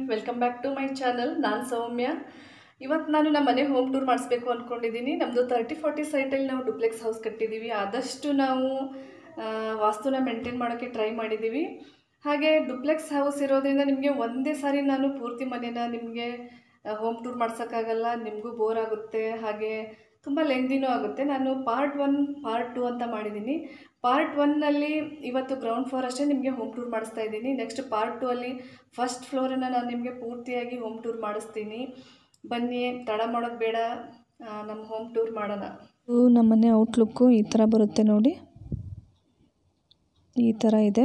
welcome back to my channel ನಾನು ಸೌಮ್ಯ ಇವತ್ತು ನಾನು ನಮ್ಮ ಮನೆ ಹೋಮ್ ಟೂರ್ ಮಾಡಿಸ್ಬೇಕು ಅಂದ್ಕೊಂಡಿದ್ದೀನಿ ನಮ್ಮದು ತರ್ಟಿ ಫಾರ್ಟಿ ಸೈಟಲ್ಲಿ ನಾವು ಡುಪ್ಲೆಕ್ಸ್ ಹೌಸ್ ಕಟ್ಟಿದ್ದೀವಿ ಆದಷ್ಟು ನಾವು ಆ, ವಾಸ್ತುನ ಮೇಂಟೈನ್ ಮಾಡೋಕ್ಕೆ ಟ್ರೈ ಮಾಡಿದ್ದೀವಿ ಹಾಗೆ ಡುಪ್ಲೆಕ್ಸ್ ಹೌಸ್ ಇರೋದ್ರಿಂದ ನಿಮಗೆ ಒಂದೇ ಸಾರಿ ನಾನು ಪೂರ್ತಿ ಮನೇನ ನಿಮಗೆ ಹೋಮ್ ಟೂರ್ ಮಾಡ್ಸೋಕ್ಕಾಗಲ್ಲ ನಿಮಗೂ ಬೋರ್ ಆಗುತ್ತೆ ಹಾಗೆ ತುಂಬ ಲೆಂದಿನೂ ಆಗುತ್ತೆ ನಾನು ಪಾರ್ಟ್ ಒನ್ ಪಾರ್ಟ್ ಟು ಅಂತ ಮಾಡಿದ್ದೀನಿ ಪಾರ್ಟ್ ಒನ್ನಲ್ಲಿ ಇವತ್ತು ಗ್ರೌಂಡ್ ಫ್ಲೋರ್ ಅಷ್ಟೇ ನಿಮಗೆ ಹೋಮ್ ಟೂರ್ ಮಾಡಿಸ್ತಾ ಇದ್ದೀನಿ ನೆಕ್ಸ್ಟ್ ಪಾರ್ಟ್ ಟು ಅಲ್ಲಿ ಫಸ್ಟ್ ಫ್ಲೋರನ್ನು ನಾನು ನಿಮಗೆ ಪೂರ್ತಿಯಾಗಿ ಹೋಮ್ ಟೂರ್ ಮಾಡಿಸ್ತೀನಿ ಬನ್ನಿ ತಡ ಮಾಡೋದು ಬೇಡ ಆ, ನಮ್ಮ ಹೋಮ್ ಟೂರ್ ಮಾಡೋಣ ಇದು ನಮ್ಮನೆ ಔಟ್ಲುಕ್ಕು ಈ ಥರ ಬರುತ್ತೆ ನೋಡಿ ಈ ಥರ ಇದೆ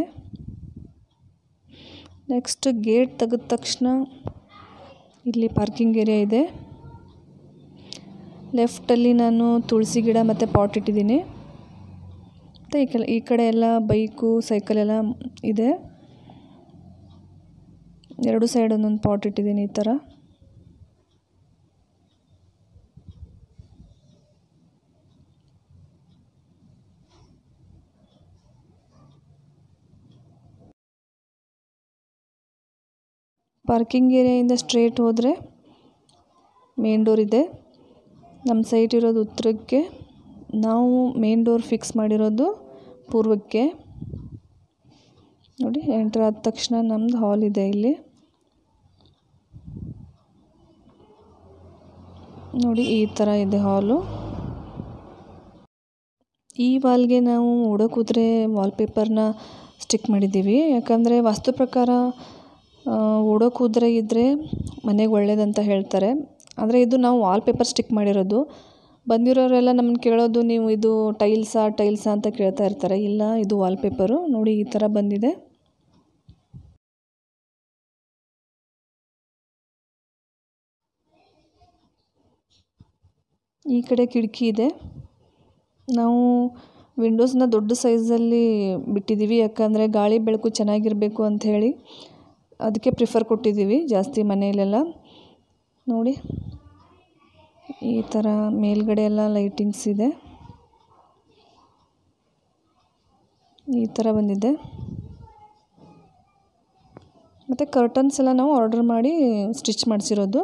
ನೆಕ್ಸ್ಟ್ ಗೇಟ್ ತೆಗೆದ ತಕ್ಷಣ ಇಲ್ಲಿ ಪಾರ್ಕಿಂಗ್ ಏರಿಯಾ ಇದೆ ಲೆಫ್ಟಲ್ಲಿ ನಾನು ತುಳಸಿ ಗಿಡ ಮತ್ತು ಪಾಟ್ ಇಟ್ಟಿದ್ದೀನಿ ಮತ್ತು ಈ ಕೆಲ ಈ ಕಡೆ ಎಲ್ಲ ಬೈಕು ಸೈಕಲ್ ಎಲ್ಲ ಇದೆ ಎರಡು ಸೈಡ್ ಒಂದೊಂದು ಪಾಟ್ ಇಟ್ಟಿದ್ದೀನಿ ಈ ಥರ ಪಾರ್ಕಿಂಗ್ ಏರಿಯಾಯಿಂದ ಸ್ಟ್ರೇಟ್ ಹೋದರೆ ಮೇನ್ ಡೋರ್ ಇದೆ ನಮ್ಮ ಸೈಟ್ ಇರೋದು ಉತ್ತರಕ್ಕೆ ನಾವು ಮೇನ್ ಡೋರ್ ಫಿಕ್ಸ್ ಮಾಡಿರೋದು ಪೂರ್ವಕ್ಕೆ ನೋಡಿ ಎಂಟ್ರ್ ಆದ ತಕ್ಷಣ ನಮ್ಮದು ಹಾಲ್ ಇದೆ ಇಲ್ಲಿ ನೋಡಿ ಈ ಥರ ಇದೆ ಹಾಲು ಈ ವಾಲ್ಗೆ ನಾವು ಓಡೋ ಕೂತ್ರೆ ವಾಲ್ಪೇಪರ್ನ ಸ್ಟಿಕ್ ಮಾಡಿದ್ದೀವಿ ಯಾಕಂದರೆ ವಾಸ್ತು ಪ್ರಕಾರ ಆ, ಓಡೋ ಕೂದ್ರೆ ಇದ್ದರೆ ಮನೆಗೆ ಒಳ್ಳೇದಂತ ಹೇಳ್ತಾರೆ ಆದರೆ ಇದು ನಾವು ವಾಲ್ಪೇಪರ್ ಸ್ಟಿಕ್ ಮಾಡಿರೋದು ಬಂದಿರೋರೆಲ್ಲ ನಮ್ಮನ್ನು ಕೇಳೋದು ನೀವು ಇದು ಟೈಲ್ಸಾ ಟೈಲ್ಸಾ ಅಂತ ಕೇಳ್ತಾ ಇರ್ತಾರೆ ಇಲ್ಲ ಇದು ವಾಲ್ಪೇಪರು ನೋಡಿ ಈ ಥರ ಬಂದಿದೆ ಈ ಕಡೆ ಕಿಟಕಿ ಇದೆ ನಾವು ವಿಂಡೋಸ್ನ ದೊಡ್ಡ ಸೈಜಲ್ಲಿ ಬಿಟ್ಟಿದ್ದೀವಿ ಯಾಕಂದರೆ ಗಾಳಿ ಬೆಳಕು ಚೆನ್ನಾಗಿರಬೇಕು ಅಂಥೇಳಿ ಅದಕ್ಕೆ ಪ್ರಿಫರ್ ಕೊಟ್ಟಿದ್ದೀವಿ ಜಾಸ್ತಿ ಮನೆಯಲ್ಲೆಲ್ಲ ನೋಡಿ ಈ ಥರ ಮೇಲ್ಗಡೆ ಎಲ್ಲ ಲೈಟಿಂಗ್ಸ್ ಇದೆ ಈ ಥರ ಬಂದಿದೆ ಮತ್ತು ಕರ್ಟನ್ಸ್ ಎಲ್ಲ ನಾವು ಆರ್ಡರ್ ಮಾಡಿ ಸ್ಟಿಚ್ ಮಾಡಿಸಿರೋದು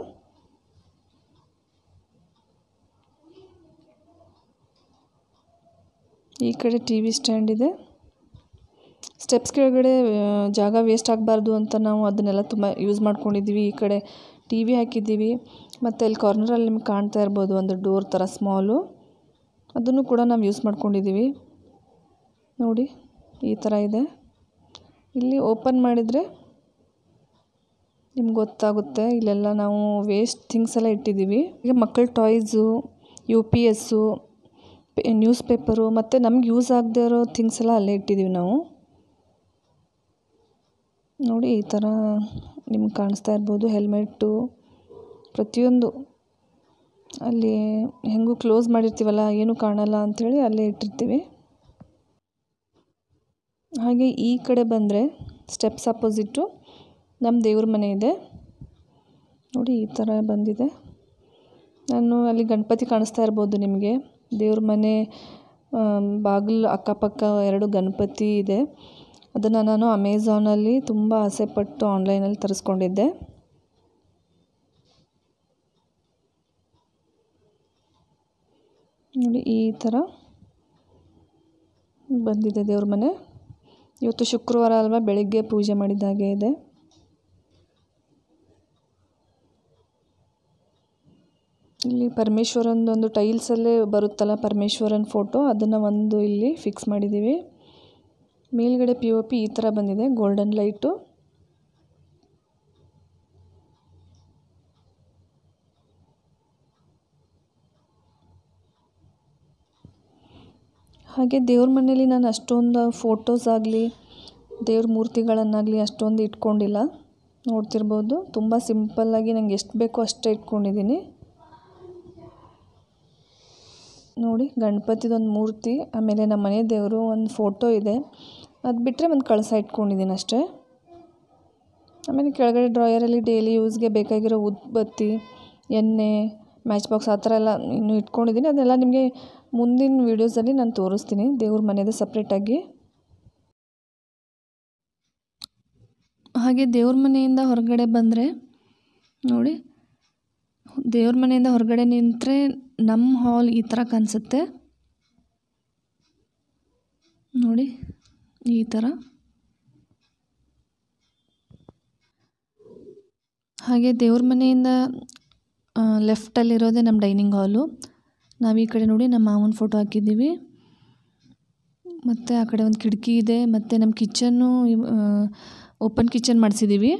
ಈ ಕಡೆ ಟಿ ವಿ ಸ್ಟ್ಯಾಂಡ್ ಇದೆ ಸ್ಟೆಪ್ಸ್ ಕೆಳಗಡೆ ಆ, ಜಾಗ ವೇಸ್ಟ್ ಆಗಬಾರ್ದು ಅಂತ ನಾವು ಅದನ್ನೆಲ್ಲ ತುಂಬ ಯೂಸ್ ಮಾಡ್ಕೊಂಡಿದ್ದೀವಿ ಈ ಕಡೆ ಟಿ ವಿ ಹಾಕಿದ್ದೀವಿ ಮತ್ತು ಅಲ್ಲಿ ಕಾರ್ನರಲ್ಲಿ ನಿಮ್ಗೆ ಕಾಣ್ತಾ ಇರ್ಬೋದು ಒಂದು ಡೋರ್ ಥರ ಸ್ಮಾಲು ಅದನ್ನು ಕೂಡ ನಾವು ಯೂಸ್ ಮಾಡ್ಕೊಂಡಿದ್ದೀವಿ ನೋಡಿ ಈ ಥರ ಇದೆ ಇಲ್ಲಿ ಓಪನ್ ಮಾಡಿದರೆ ನಿಮ್ಗೆ ಗೊತ್ತಾಗುತ್ತೆ ಇಲ್ಲೆಲ್ಲ ನಾವು ವೇಸ್ಟ್ ಥಿಂಗ್ಸ್ ಎಲ್ಲ ಇಟ್ಟಿದ್ದೀವಿ ಈಗ ಮಕ್ಕಳ toys U P S newspaper ಮತ್ತು ನಮ್ಗೆ ಯೂಸ್ ಆಗದೆ ಇರೋ ಥಿಂಗ್ಸ್ ಎಲ್ಲ ಅಲ್ಲೇ ಇಟ್ಟಿದ್ದೀವಿ ನಾವು ನೋಡಿ ಈ ಥರ ನಿಮ್ಗೆ ಕಾಣಿಸ್ತಾ ಇರ್ಬೋದು ಹೆಲ್ಮೆಟ್ಟು ಪ್ರತಿಯೊಂದು ಅಲ್ಲಿ ಹೆಂಗೂ ಕ್ಲೋಸ್ ಮಾಡಿರ್ತೀವಲ್ಲ ಏನೂ ಕಾಣಲ್ಲ ಅಂಥೇಳಿ ಅಲ್ಲೇ ಇಟ್ಟಿರ್ತೀವಿ ಹಾಗೆ ಈ ಕಡೆ ಬಂದರೆ ಸ್ಟೆಪ್ಸ್ ಅಪೋಸಿಟ್ಟು ನಮ್ಮ ದೇವ್ರ ಮನೆ ಇದೆ ನೋಡಿ ಈ ಥರ ಬಂದಿದೆ ನಾನು ಅಲ್ಲಿ ಗಣಪತಿ ಕಾಣಿಸ್ತಾ ಇರ್ಬೋದು ನಿಮಗೆ ದೇವ್ರ ಮನೆ ಬಾಗಿಲು ಅಕ್ಕಪಕ್ಕ ಎರಡು ಗಣಪತಿ ಇದೆ ಅದನ್ನು ನಾನು ಅಮೆಝಾನಲ್ಲಿ ತುಂಬ ಆಸೆಪಟ್ಟು ಆನ್ಲೈನಲ್ಲಿ ತರಿಸ್ಕೊಂಡಿದ್ದೆ ನೋಡಿ ಈ ಥರ ಬಂದಿದೆ ದೇವ್ರ ಮನೆ ಇವತ್ತು ಶುಕ್ರವಾರ ಅಲ್ವಾ ಬೆಳಿಗ್ಗೆ ಪೂಜೆ ಮಾಡಿದ ಹಾಗೆ ಇದೆ ಇಲ್ಲಿ ಪರಮೇಶ್ವರಂದು ಒಂದು ಟೈಲ್ಸಲ್ಲೇ ಬರುತ್ತಲ್ಲ ಪರಮೇಶ್ವರನ್ ಫೋಟೋ ಅದನ್ನು ಒಂದು ಇಲ್ಲಿ ಫಿಕ್ಸ್ ಮಾಡಿದ್ದೀವಿ ಮೇಲ್ಗಡೆ ಪಿ ಒ ಪಿ ಈ ಥರ ಬಂದಿದೆ ಗೋಲ್ಡನ್ ಲೈಟು ಹಾಗೆ ದೇವ್ರ ಮನೇಲಿ ನಾನು ಅಷ್ಟೊಂದು ಫೋಟೋಸ್ ಆಗಲಿ ದೇವ್ರ ಮೂರ್ತಿಗಳನ್ನಾಗಲಿ ಅಷ್ಟೊಂದು ಇಟ್ಕೊಂಡಿಲ್ಲ ನೋಡ್ತಿರ್ಬೋದು ತುಂಬ ಸಿಂಪಲ್ಲಾಗಿ ನಂಗೆ ಎಷ್ಟು ಬೇಕೋ ಅಷ್ಟೇ ಇಟ್ಕೊಂಡಿದ್ದೀನಿ ನೋಡಿ ಗಣಪತಿದೊಂದು ಮೂರ್ತಿ ಆಮೇಲೆ ನಮ್ಮ ಮನೆ ದೇವರು ಒಂದು ಫೋಟೋ ಇದೆ ಅದು ಬಿಟ್ಟರೆ ಒಂದು ಕಳಸ ಇಟ್ಕೊಂಡಿದ್ದೀನಿ ಅಷ್ಟೇ ಆಮೇಲೆ ಕೆಳಗಡೆ ಡ್ರಾಯರಲ್ಲಿ ಡೈಲಿ ಯೂಸ್ಗೆ ಬೇಕಾಗಿರೋ ಉದ್ಬತ್ತಿ ಎಣ್ಣೆ ಮ್ಯಾಚ್ ಬಾಕ್ಸ್ ಆ ಥರ ಎಲ್ಲ ಇನ್ನೂ ಇಟ್ಕೊಂಡಿದ್ದೀನಿ ಅದೆಲ್ಲ ನಿಮಗೆ ಮುಂದಿನ ವೀಡಿಯೋಸಲ್ಲಿ ನಾನು ತೋರಿಸ್ತೀನಿ ದೇವ್ರ ಮನೆಯದು ಸಪ್ರೇಟಾಗಿ ಹಾಗೆ ದೇವ್ರ ಮನೆಯಿಂದ ಹೊರಗಡೆ ಬಂದರೆ ನೋಡಿ ದೇವ್ರ ಮನೆಯಿಂದ ಹೊರಗಡೆ ನಿಂತರೆ ನಮ್ಮ ಹಾಲ್ ಈ ಥರ ಕಾಣಿಸುತ್ತೆ ನೋಡಿ ಈ ಥರ ಹಾಗೆ ದೇವ್ರ ಮನೆಯಿಂದ ಲೆಫ್ಟಲ್ಲಿರೋದೇ ನಮ್ಮ ಡೈನಿಂಗ್ ಹಾಲು ನಾವು ಈ ಕಡೆ ನೋಡಿ ನಮ್ಮ ಮಾವನ ಫೋಟೋ ಹಾಕಿದ್ದೀವಿ ಮತ್ತು ಆ ಕಡೆ ಒಂದು ಕಿಟಕಿ ಇದೆ ಮತ್ತು ನಮ್ಮ ಕಿಚನ್ನು ಓಪನ್ ಕಿಚನ್ ಮಾಡಿಸಿದ್ದೀವಿ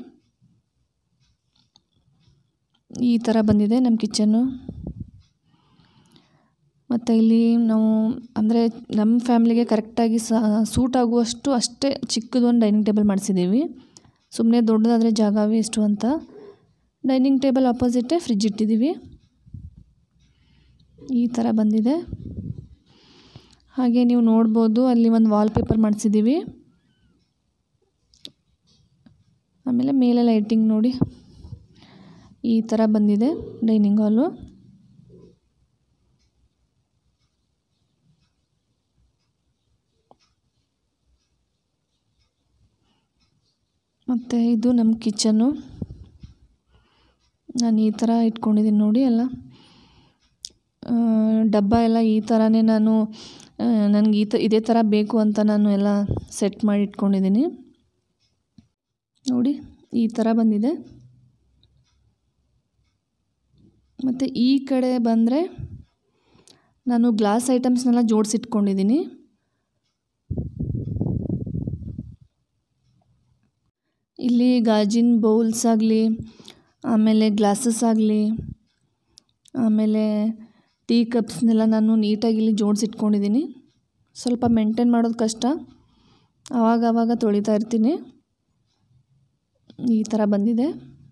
ಈ ಥರ ಬಂದಿದೆ ನಮ್ಮ ಕಿಚನ್ನು ಮತ್ತು ಇಲ್ಲಿ ನಾವು ಅಂದರೆ ನಮ್ಮ ಫ್ಯಾಮ್ಲಿಗೆ ಕರೆಕ್ಟಾಗಿ ಸೂಟ್ ಆಗುವಷ್ಟು ಅಷ್ಟೇ ಚಿಕ್ಕದೊಂದು ಡೈನಿಂಗ್ ಟೇಬಲ್ ಮಾಡಿಸಿದ್ದೀವಿ ಸುಮ್ಮನೆ ದೊಡ್ಡದಾದರೆ ಜಾಗ ವೇಸ್ಟು ಅಂತ ಡೈನಿಂಗ್ ಟೇಬಲ್ ಆಪೋಸಿಟೇ ಫ್ರಿಜ್ ಇಟ್ಟಿದ್ದೀವಿ ಈ ಥರ ಬಂದಿದೆ ಹಾಗೆ ನೀವು ನೋಡ್ಬೋದು ಅಲ್ಲಿ ಒಂದು ವಾಲ್ ಪೇಪರ್ ಮಾಡಿಸಿದ್ದೀವಿ ಆಮೇಲೆ ಮೇಲೆ ಲೈಟಿಂಗ್ ನೋಡಿ ಈ ಥರ ಬಂದಿದೆ ಡೈನಿಂಗ್ ಹಾಲು ಮತ್ತು ಇದು ನಮ್ಮ ಕಿಚನ್ನು ನಾನು ಈ ಥರ ಇಟ್ಕೊಂಡಿದ್ದೀನಿ ನೋಡಿ ಎಲ್ಲ ಡಬ್ಬ ಎಲ್ಲ ಈ ಥರನೇ ನಾನು ನನಗೆ ಈ ತ ಇದೇ ಥರ ಬೇಕು ಅಂತ ನಾನು ಎಲ್ಲ ಸೆಟ್ ಮಾಡಿ ಇಟ್ಕೊಂಡಿದ್ದೀನಿ ನೋಡಿ ಈ ಥರ ಬಂದಿದೆ ಮತ್ತು ಈ ಕಡೆ ಬಂದರೆ ನಾನು ಗ್ಲಾಸ್ ಐಟಮ್ಸ್ನೆಲ್ಲ ಜೋಡಿಸಿಟ್ಕೊಂಡಿದ್ದೀನಿ ಇಲ್ಲಿ ಗಾಜಿನ ಬೌಲ್ಸ್ ಆಗಲಿ ಆಮೇಲೆ ಗ್ಲಾಸಸ್ ಆಗಲಿ ಆಮೇಲೆ ಟೀ ಕಪ್ಸ್ನೆಲ್ಲ ನಾನು ನೀಟಾಗಿ ಇಲ್ಲಿ ಜೋಡಿಸಿಟ್ಕೊಂಡಿದ್ದೀನಿ ಸ್ವಲ್ಪ ಮೇಂಟೈನ್ ಮಾಡೋದು ಕಷ್ಟ ಆವಾಗ ಆವಾಗ ತೊಳಿತಾ ಇರ್ತೀನಿ ಈ ಥರ ಬಂದಿದೆ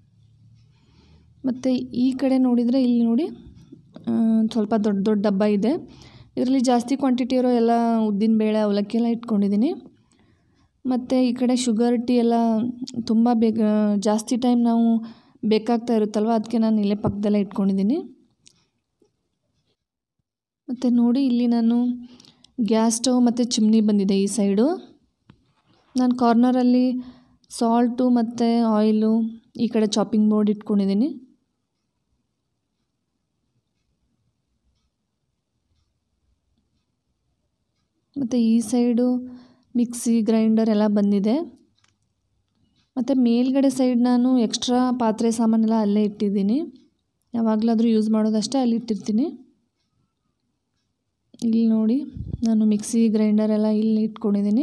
ಮತ್ತು ಈ ಕಡೆ ನೋಡಿದರೆ ಇಲ್ಲಿ ನೋಡಿ ಸ್ವಲ್ಪ ದೊಡ್ಡ ದೊಡ್ಡ ಡಬ್ಬ ಇದೆ ಇದರಲ್ಲಿ ಜಾಸ್ತಿ ಕ್ವಾಂಟಿಟಿ ಇರೋ ಎಲ್ಲ ಉದ್ದಿನ ಬೇಳೆ ಅವಲಕ್ಕಿ ಎಲ್ಲ ಇಟ್ಕೊಂಡಿದ್ದೀನಿ ಮತ್ತು ಈ ಕಡೆ ಶುಗರ್ ಟೀ ಎಲ್ಲ ತುಂಬ ಬೇಗ ಜಾಸ್ತಿ ಟೈಮ್ ನಾವು ಬೇಕಾಗ್ತಾ ಇರುತ್ತಲ್ವ ಅದಕ್ಕೆ ನಾನು ಇಲ್ಲೇ ಪಕ್ಕದಲ್ಲೇ ಇಟ್ಕೊಂಡಿದ್ದೀನಿ ಮತ್ತು ನೋಡಿ ಇಲ್ಲಿ ನಾನು ಗ್ಯಾಸ್ ಸ್ಟವ್ ಮತ್ತು ಚಿಮ್ನಿ ಬಂದಿದೆ ಈ ಸೈಡು ನಾನು ಕಾರ್ನರಲ್ಲಿ ಸಾಲ್ಟು ಮತ್ತು ಆಯಿಲು ಈ ಕಡೆ ಚಾಪಿಂಗ್ ಬೋರ್ಡ್ ಇಟ್ಕೊಂಡಿದ್ದೀನಿ ಮತ್ತು ಈ ಸೈಡು ಮಿಕ್ಸಿ ಗ್ರೈಂಡರ್ ಎಲ್ಲ ಬಂದಿದೆ ಮತ್ತು ಮೇಲ್ಗಡೆ ಸೈಡ್ ನಾನು ಎಕ್ಸ್ಟ್ರಾ ಪಾತ್ರೆ ಸಾಮಾನೆಲ್ಲ ಅಲ್ಲೇ ಇಟ್ಟಿದ್ದೀನಿ ಯಾವಾಗಲಾದರೂ ಯೂಸ್ ಮಾಡೋದಷ್ಟೇ ಅಲ್ಲಿ ಇಟ್ಟಿರ್ತೀನಿ ಇಲ್ಲಿ ನೋಡಿ ನಾನು ಮಿಕ್ಸಿ ಗ್ರೈಂಡರ್ ಎಲ್ಲ ಇಲ್ಲಿ ಇಟ್ಕೊಂಡಿದ್ದೀನಿ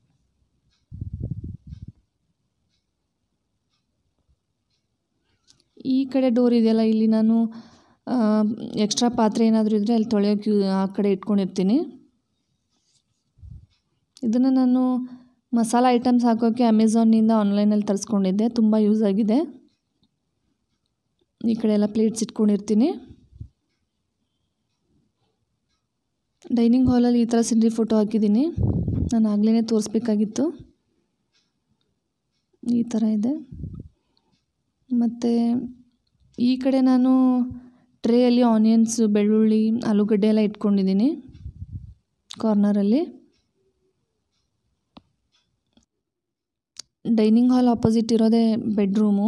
ಈ ಕಡೆ ಡೋರ್ ಇದೆಯಲ್ಲ ಇಲ್ಲಿ ನಾನು ಎಕ್ಸ್ಟ್ರಾ ಪಾತ್ರೆ ಏನಾದರೂ ಇದ್ದರೆ ಅಲ್ಲಿ ತೊಳೆಯೋಕ್ಕೆ ಆ ಕಡೆ ಇಟ್ಕೊಂಡಿರ್ತೀನಿ ಇದನ್ನು ನಾನು ಮಸಾಲ ಐಟಮ್ಸ್ ಹಾಕೋಕ್ಕೆ ಅಮೆಝಾನಿಂದ ಆನ್ಲೈನಲ್ಲಿ ತರಿಸ್ಕೊಂಡಿದ್ದೆ ತುಂಬ ಯೂಸ್ ಆಗಿದೆ ಈ ಕಡೆ ಎಲ್ಲ ಪ್ಲೇಟ್ಸ್ ಇಟ್ಕೊಂಡಿರ್ತೀನಿ ಡೈನಿಂಗ್ ಹಾಲಲ್ಲಿ ಈ ಥರ ಸಿನರಿ ಫೋಟೋ ಹಾಕಿದ್ದೀನಿ ನಾನು ಆಗಲೇ ತೋರಿಸ್ಬೇಕಾಗಿತ್ತು ಈ ಥರ ಇದೆ ಮತ್ತು ಈ ಕಡೆ ನಾನು ಟ್ರೇಯಲ್ಲಿ ಆನಿಯನ್ಸ್ ಬೆಳ್ಳುಳ್ಳಿ ಆಲೂಗಡ್ಡೆ ಎಲ್ಲ ಇಟ್ಕೊಂಡಿದ್ದೀನಿ ಕಾರ್ನರಲ್ಲಿ ಡೈನಿಂಗ್ ಹಾಲ್ ಆಪೋಸಿಟ್ ಇರೋದೇ ಬೆಡ್ರೂಮು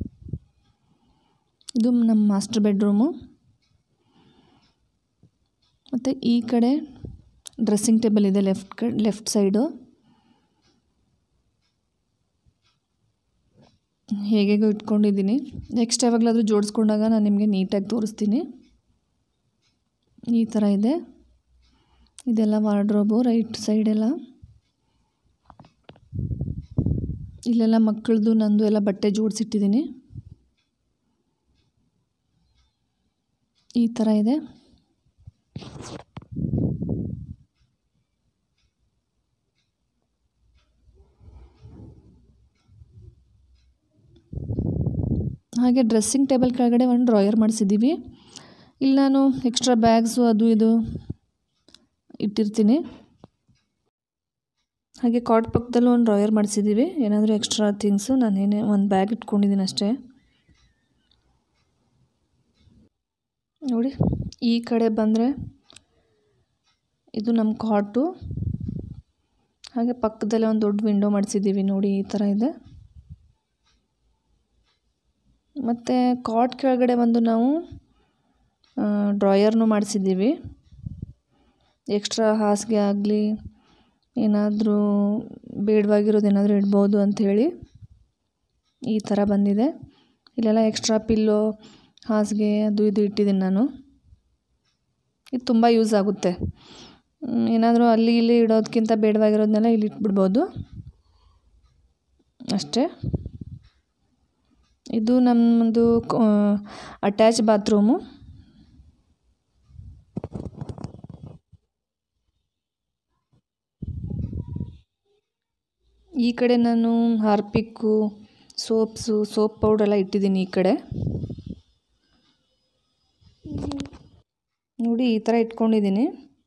ಇದು ನಮ್ಮ ಮಾಸ್ಟರ್ ಬೆಡ್ರೂಮು ಮತ್ತು ಈ ಕಡೆ ಡ್ರೆಸ್ಸಿಂಗ್ ಟೇಬಲ್ ಇದೆ ಲೆಫ್ಟ್ ಕ ಲೆಫ್ಟ್ ಸೈಡು ಹೇಗೆಗೋ ಇಟ್ಕೊಂಡಿದ್ದೀನಿ ನೆಕ್ಸ್ಟ್ ಯಾವಾಗಲಾದರೂ ಜೋಡಿಸ್ಕೊಂಡಾಗ ನಾನು ನಿಮಗೆ ನೀಟಾಗಿ ತೋರಿಸ್ತೀನಿ ಈ ಥರ ಇದೆ ಇದೆಲ್ಲ ವಾರ್ಡ್ರೋಬು ರೈಟ್ ಸೈಡೆಲ್ಲ ಇಲ್ಲೆಲ್ಲ ಮಕ್ಕಳದು ನಂದು ಎಲ್ಲ ಬಟ್ಟೆ ಜೋಡಿಸಿಟ್ಟಿದ್ದೀನಿ ಈ ಥರ ಇದೆ ಹಾಗೆ ಡ್ರೆಸ್ಸಿಂಗ್ ಟೇಬಲ್ ಕೆಳಗಡೆ ಒಂದು ಡ್ರಾಯರ್ ಮಾಡಿಸಿದ್ದೀವಿ ಇಲ್ಲಿ ನಾನು ಎಕ್ಸ್ಟ್ರಾ ಬ್ಯಾಗ್ಸು ಅದು ಇದು ಇಟ್ಟಿರ್ತೀನಿ ಹಾಗೆ ಕಾಟ್ ಪಕ್ಕದಲ್ಲೂ ಒಂದು ಡ್ರಾಯರ್ ಮಾಡಿಸಿದ್ದೀವಿ ಏನಾದರೂ ಎಕ್ಸ್ಟ್ರಾ ಥಿಂಗ್ಸು ನಾನೇನೇ ಒಂದು ಬ್ಯಾಗ್ ಇಟ್ಕೊಂಡಿದ್ದೀನಿ ಅಷ್ಟೇ ನೋಡಿ ಈ ಕಡೆ ಬಂದರೆ ಇದು ನಮ್ಮ ಕಾಟು ಹಾಗೆ ಪಕ್ಕದಲ್ಲೇ ಒಂದು ದೊಡ್ಡ ವಿಂಡೋ ಮಾಡಿಸಿದ್ದೀವಿ ನೋಡಿ ಈ ಥರ ಇದೆ ಮತ್ತು ಕಾಟ್ ಕೆಳಗಡೆ ಒಂದು ನಾವು ಡ್ರಾಯರ್ನು ಮಾಡಿಸಿದ್ದೀವಿ ಎಕ್ಸ್ಟ್ರಾ ಹಾಸಿಗೆ ಆಗಲಿ ಏನಾದರೂ ಬೇಡವಾಗಿರೋದು ಏನಾದರೂ ಇಡ್ಬೋದು ಅಂಥೇಳಿ ಈ ಥರ ಬಂದಿದೆ ಇಲ್ಲೆಲ್ಲ ಎಕ್ಸ್ಟ್ರಾ ಪಿಲ್ಲೋ ಹಾಸಿಗೆ ಅದು ಇದು ಇಟ್ಟಿದ್ದೀನಿ ನಾನು ಇದು ತುಂಬ ಯೂಸ್ ಆಗುತ್ತೆ ಏನಾದರೂ ಅಲ್ಲಿ ಇಲ್ಲಿ ಇಡೋದಕ್ಕಿಂತ ಬೇಡವಾಗಿರೋದನ್ನೆಲ್ಲ ಇಲ್ಲಿ ಇಟ್ಬಿಡ್ಬೋದು ಅಷ್ಟೇ ಇದು ನಮ್ಮದು ಅಟ್ಯಾಚ್ ಬಾತ್ರೂಮು ಈ ಕಡೆ ನಾನು ಹಾರ್ಪಿಕ್ಕು ಸೋಪ್ಸು ಸೋಪ್ ಪೌಡ್ರೆಲ್ಲ ಇಟ್ಟಿದ್ದೀನಿ ಈ ಕಡೆ ನೋಡಿ ಈ ಥರ ಇಟ್ಕೊಂಡಿದ್ದೀನಿ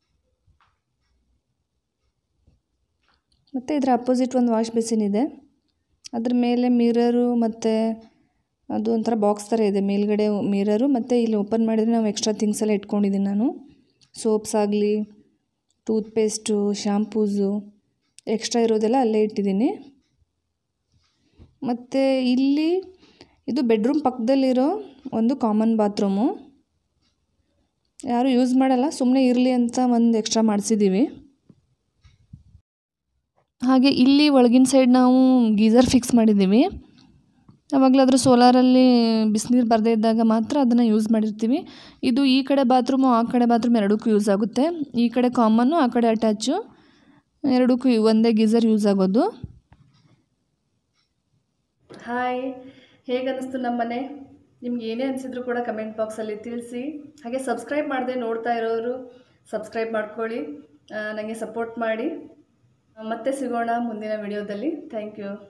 ಮತ್ತು ಇದರ ಅಪೋಸಿಟ್ ಒಂದು ವಾಶ್ ಬೇಸಿನ್ ಇದೆ ಅದ್ರ ಮೇಲೆ ಮಿರರು ಮತ್ತು ಅದು ಒಂಥರ ಬಾಕ್ಸ್ ಥರ ಇದೆ ಮೇಲ್ಗಡೆ ಮಿರರು ಮತ್ತು ಇಲ್ಲಿ ಓಪನ್ ಮಾಡಿದರೆ ನಾವು ಎಕ್ಸ್ಟ್ರಾ ಥಿಂಗ್ಸ್ ಎಲ್ಲ ಇಟ್ಕೊಂಡಿದ್ದೀನಿ ನಾನು ಸೋಪ್ಸ್ ಆಗಲಿ ಟೂತ್ಪೇಸ್ಟು ಶ್ಯಾಂಪೂಸು ಎಕ್ಸ್ಟ್ರಾ ಇರೋದೆಲ್ಲ ಅಲ್ಲೇ ಇಟ್ಟಿದ್ದೀನಿ ಮತ್ತು ಇಲ್ಲಿ ಇದು ಬೆಡ್ರೂಮ್ ಪಕ್ಕದಲ್ಲಿರೋ ಒಂದು ಕಾಮನ್ ಬಾತ್ರೂಮು ಯಾರೂ ಯೂಸ್ ಮಾಡಲ್ಲ ಸುಮ್ಮನೆ ಇರಲಿ ಅಂತ ಒಂದು ಎಕ್ಸ್ಟ್ರಾ ಮಾಡಿಸಿದ್ದೀವಿ ಹಾಗೆ ಇಲ್ಲಿ ಒಳಗಿನ ಸೈಡ್ ನಾವು ಗೀಝರ್ ಫಿಕ್ಸ್ ಮಾಡಿದ್ದೀವಿ ಯಾವಾಗಲಾದರೂ ಸೋಲಾರಲ್ಲಿ ಬಿಸಿನೀರು ಬರದೇ ಇದ್ದಾಗ ಮಾತ್ರ ಅದನ್ನು ಯೂಸ್ ಮಾಡಿರ್ತೀವಿ ಇದು ಈ ಕಡೆ ಬಾತ್ರೂಮು ಆ ಕಡೆ ಬಾತ್ರೂಮ್ ಎರಡಕ್ಕೂ ಯೂಸ್ ಆಗುತ್ತೆ ಈ ಕಡೆ ಕಾಮನ್ನು ಆ ಕಡೆ ಅಟ್ಯಾಚು ಎರಡಕ್ಕೂ ಒಂದೇ ಗೀಝರ್ ಯೂಸ್ ಆಗೋದು ಹಾಯ್ ಹೇಗೆ ಅನ್ನಿಸ್ತು ನಮ್ಮ ಮನೆ ನಿಮ್ಗೆ ಏನೇ ಅನಿಸಿದ್ರು ಕೂಡ ಕಮೆಂಟ್ ಬಾಕ್ಸಲ್ಲಿ ತಿಳಿಸಿ ಹಾಗೆ ಸಬ್ಸ್ಕ್ರೈಬ್ ಮಾಡದೆ ನೋಡ್ತಾ ಇರೋರು ಸಬ್ಸ್ಕ್ರೈಬ್ ಮಾಡ್ಕೊಳ್ಳಿ ನನಗೆ ಸಪೋರ್ಟ್ ಮಾಡಿ ಮತ್ತೆ ಸಿಗೋಣ ಮುಂದಿನ ವಿಡಿಯೋದಲ್ಲಿ ಥ್ಯಾಂಕ್ ಯು